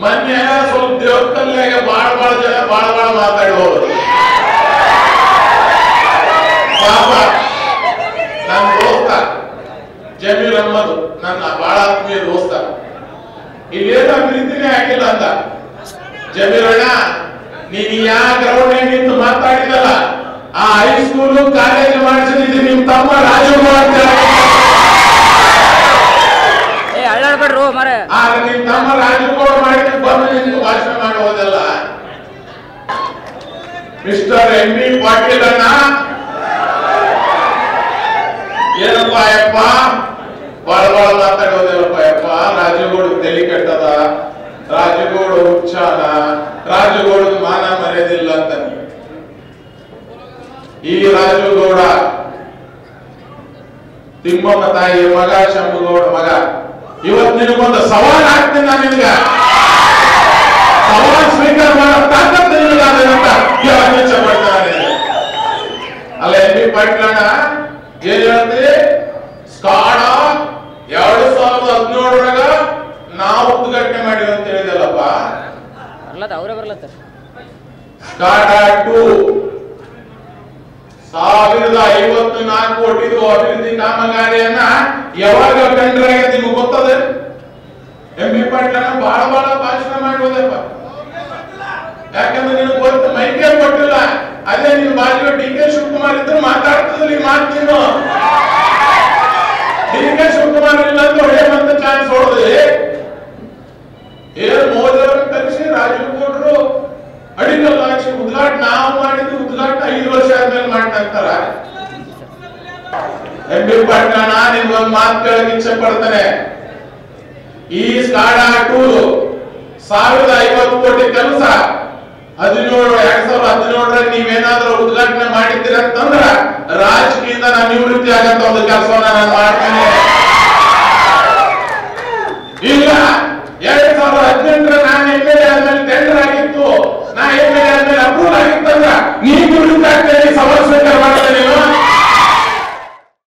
ಮೊನ್ನೆ ಸ್ವಲ್ಪ ದೇವಕಲ್ಯಾಗ ಬಾಳ ಬಾಳ ಜನ ಬಾಳ ಬಾಳ ಮಾತಾಡಿ ಹೋದ್ರು ಪಾಪ ನನ್ನ ದೋಸ್ತ ಜಮೀರ್ ಅಹ್ಮದ್ ನನ್ನ ಬಾಳ ಆತ್ಮೀಯ ದೋಸ್ತ ಇಲ್ಲೇನು ಅಭಿವೃದ್ಧಿನೇ ಆಗಿಲ್ಲ ಅಂತ ಜಮೀರ್ ಅಣ್ಣ ನೀನ್ ಯಾ ಗ್ರೌಂಡ್ ನಿಂತು ಮಾತಾಡಿದಲ್ಲ ಆ ಹೈಸ್ಕೂಲು ಕಾಲೇಜ್ ಮಾಡಿಸಿದ್ದು ನಿಮ್ ತಮ್ಮ ರಾಜಕುಮಾರ್ ಅಂತ ಹೇಳಿ. ಏ ಅಳ್ಳಾಡ್ಬೇಡ್ರು ಮರ ಆಗ ನಿಮ್ ತಮ್ಮ ರಾಜಕುಮಾರ್ ಮಾಡಿದ ಬಂದು ನಿಂತು ಭಾಷಣ ಮಾಡುವುದಲ್ಲ ಮಿಸ್ಟರ್ ಎಂ ಬಿ ಪಾಟೀಲ್ ಅಣ್ಣ ಏನಪ್ಪ ಯಪ್ಪ ಬಾಳ ಬಾಳ ಮಾತಾಡೋದಿಲ್ಲಪ್ಪ ಯಪ್ಪ ರಾಜಗೌಡ ತಲೆ ಕೆಟ್ಟದ ರಾಜಗೌಡ ಹುಚ್ಚಾನ ರಾಜಗೌಡ ಮಾನ ಮರ್ಯಾದಿಲ್ಲ ಅಂತ ಈ ರಾಜಗೌಡ ತಿಮ್ಮಮ್ಮ ತಾಯಿ ಮಗ ಶಂಭುಗೌಡ ಮಗ ಇವತ್ತು ನಿನಗೊಂದು ಸವಾಲ್ ಹಾಕ್ತೀನಿ ನಾನು ನಿನಗ ಸವಾಲ್ ಸ್ವೀಕಾರ ಮಾಡೋ ತಾಕತ್ತು ನಿನಗಾದೆ ಅಂತ ಹೇಳಕ್ ಇಚ್ಛೆ ಪಡ್ತಾನೆ ಅಲ್ಲ ಎಂ ಬಿ ಪಾಟೀಲಣ್ಣ ಏನ್ ಹೇಳ್ತೀರಿ ಸ್ಕಾಡ ಎರಡು ಸಾವಿರದ ಹದಿನೇಳರಾಗ ನಾವು ಉದ್ಘಾಟನೆ ಮಾಡಿವಿ ಅಂತ ಹೇಳಿದಲ್ಲಪ್ಪ ಬರ್ಲತ್ತ ಅವ್ರೇ ಬರ್ಲತ್ತ ಸ್ಕಾಡ ಟು ಸಾವಿರದ ಐವತ್ತು ನಾಲ್ಕು ಕೋಟಿದು ಅಭಿವೃದ್ಧಿ ಕಾಮಗಾರಿಯನ್ನ ಯಾವಾಗ ಕಂಡ್ರೆ ನಿಮ್ಗೆ ಗೊತ್ತದೆ ಎಂ ಬಿ ಪಾಟೀಲ್ ಬಹಳ ಬಹಳ ಭಾಷಣ ಮಾಡುವುದಪ್ಪ ಯಾಕಂದ್ರೆ ನಿನಗೆ ಗೊತ್ತು ಮೈಕೆ ಕೊಟ್ಟಿಲ್ಲ ಅದೇ ನಿನ್ ಬಾಜು ಡಿ ಕೆ ಶಿವಕುಮಾರ್ ಇದ್ರೆ ಮಾತಾಡ್ತದಲ್ಲಿ ಮಾತು ನೀನು ಡಿ ಕೆ ಶಿವಕುಮಾರ್ ಇಲ್ಲ ಅಂತ ಒಳ್ಳೆ ಮತ್ತೆ ಚಾನ್ಸ್ ಹೊಡೆದ್ರಿ ಏನ್ ಮೋದಿ ಅವ್ರನ್ನ ಕರೆಸಿ ರಾಜೀವ್ ಗೌಡ್ರು ಅಡಿಗಲ್ ಹಾಕಿ ಉದ್ಘಾಟನೆ ನಾವು ಮಾಡಿದ್ದು ಉದ್ಘಾಟನೆ ಐದು ವರ್ಷ ಆದ್ಮೇಲೆ ಮಾಡ್ತಾರ ಎಂ ಬಿ ಪಾಟೀಲ ನಿಮ್ಗೊಂದು ಮಾತು ಕೇಳಕ್ ಇಚ್ಛೆ ಪಡ್ತಾನೆ ಈ ಸ್ಕಾಡ ಟೂರು ಸಾವಿರದ ಐವತ್ತು ಕೋಟಿ ಕೆಲಸ ಹದಿನೇಳು ಎರಡ್ ಸಾವಿರದ ಹದಿನೇಳರಲ್ಲಿ ನೀವೇನಾದ್ರೂ ಉದ್ಘಾಟನೆ ಮಾಡಿದ್ದೀರ ಅಂತಂದ್ರ ರಾಜಕೀಯದಿಂದ ನಾನು ನಿವೃತ್ತಿ ಆಗಂತ ಒಂದು ಕೆಲಸವನ್ನ